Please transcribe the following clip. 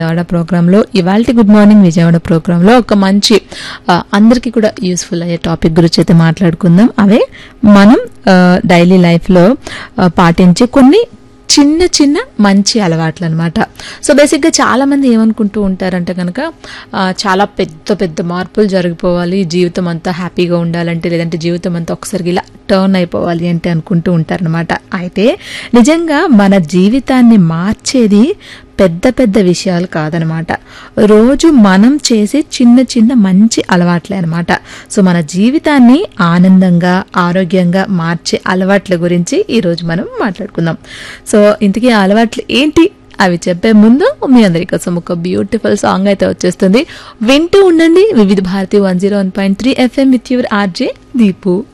విజయవాడ ప్రోగ్రాంలో ఇవాళ good morning Vijayawada ప్రోగ్రాంలో ఒక మంచి ఆ, అందరికీ కూడా యూస్ఫుల్ అయ్యే టాపిక్ గురించి అయితే మాట్లాడుకుందాం అవే మనం డైలీ లైఫ్లో పాటించే కొన్ని చిన్న చిన్న మంచి అలవాట్లు అనమాట సో బేసిక్గా చాలా మంది ఏమనుకుంటూ ఉంటారంటే కనుక ఆ, చాలా పెద్ద పెద్ద మార్పులు జరిగిపోవాలి జీవితం అంతా హ్యాపీగా ఉండాలంటే లేదంటే జీవితం అంతా ఒకసారి ఇలా టర్న్ అయిపోవాలి అంటే అనుకుంటూ ఉంటారనమాట అయితే నిజంగా మన జీవితాన్ని మార్చేది పెద్ద పెద్ద విషయాలు కాదనమాట రోజు మనం చేసే చిన్న చిన్న మంచి అలవాట్లే అనమాట సో మన జీవితాన్ని ఆనందంగా ఆరోగ్యంగా మార్చే అలవాట్ల గురించి ఈరోజు మనం మాట్లాడుకుందాం సో ఇంతకీ ఆ అలవాట్లు ఏంటి అవి చెప్పే ముందు మీ అందరి కోసం ఒక బ్యూటిఫుల్ సాంగ్ అయితే వచ్చేస్తుంది వింటూ ఉండండి Vividh Bharati one zero one point three FM with your RJ Deepu